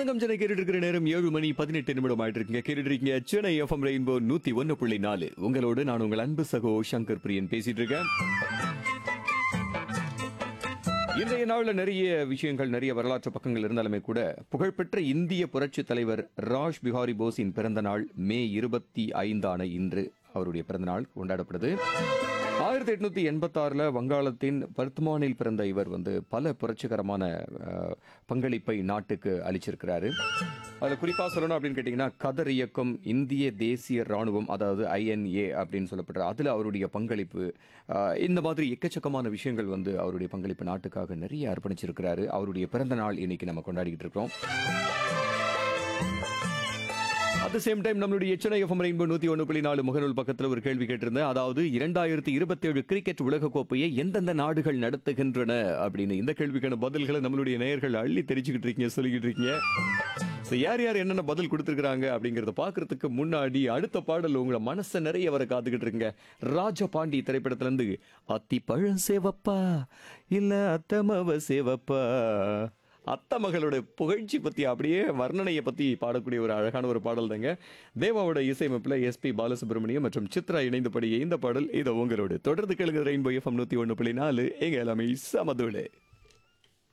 வணக்கம் சென்னை கேட்டுட்டு இருக்கிற நேரம் ஏழு மணி பதினெட்டு நிமிடம் ஆயிட்டு இருக்கீங்க கேட்டுட்டு இருக்கீங்க சென்னை எஃப்எம் ரெயின்போ நூத்தி ஒன்னு புள்ளி நாலு உங்களோடு நான் உங்கள் அன்பு சகோ சங்கர் பிரியன் பேசிட்டு இருக்கேன் இன்றைய நாளில் நிறைய விஷயங்கள் நிறைய வரலாற்று பக்கங்கள் இருந்தாலுமே கூட புகழ்பெற்ற இந்திய புரட்சி தலைவர் ராஜ் பிஹாரி போஸின் பிறந்த நாள் மே இருபத்தி ஐந்தான இன்று அவருடைய பிறந்த நாள் கொண்டாடப்படுது ஆயிரத்தி எட்நூத்தி எண்பத்தி ஆறுல வங்காளத்தின் பர்த்மானில் பிறந்த இவர் வந்து பல புரட்சிகரமான அஹ், பங்களிப்பை நாட்டுக்கு அளிச்சிருக்கிறாரு அதுல குறிப்பா சொல்லணும் அப்படின்னு கேட்டீங்கன்னா கதர் இயக்கம் இந்திய தேசிய ராணுவம் அதாவது ஐஎன்ஏ அப்படின்னு சொல்லப்படுற அதுல அவருடைய பங்களிப்பு அஹ், இந்த மாதிரி எக்கச்சக்கமான விஷயங்கள் வந்து அவருடைய பங்களிப்பு நாட்டுக்காக நிறைய அர்ப்பணிச்சிருக்கிறாரு அவருடைய பிறந்த நாள் இன்னைக்கு நம்ம கொண்டாடிக்கிட்டு இருக்கோம் அட் சேம் டைம் நம்மளுடைய சென்னை எஃப்எம் ரெயின்போ நூத்தி ஒன்று புள்ளி நாலு முகநூல் பக்கத்தில் ஒரு கேள்வி கேட்டிருந்தேன் அதாவது இரண்டாயிரத்தி இருபத்தேழு கிரிக்கெட் உலகக்கோப்பையை எந்தெந்த நாடுகள் நடத்துகின்றன அப்படின்னு இந்த கேள்விக்கான பதில்களை நம்மளுடைய நேயர்கள் அள்ளி தெரிஞ்சுக்கிட்டு இருக்கீங்க சொல்லிக்கிட்டு இருக்கீங்க So, யார் யார் என்னென்ன பதில் கொடுத்துருக்காங்க அப்படிங்கறத பாக்குறதுக்கு முன்னாடி அடுத்த பாடல் உங்களை மனசை நிறைய வர காத்துக்கிட்டு இருக்கீங்க ராஜபாண்டி திரைப்படத்துல இருந்து அத்தி பழம் சேவப்பா இல்ல அத்தமவ சேவப்பா அத்த மகளோட புகழ்ச்சி பத்தி அப்படியே வர்ணனையை பத்தி பாடக்கூடிய ஒரு அழகான ஒரு பாடல் தாங்க தேவாவோட இசையமைப்புல எஸ்பி பாலசுப்ரமணியம் மற்றும் சித்ரா இணைந்து படிய இந்த பாடல் இதை உங்களோட தொடர்ந்து கேளுங்க ரெயின்போ எஃப்எம் நூத்தி ஒன்று புள்ளி நாலு எங்க எல்லாமே சமதுளே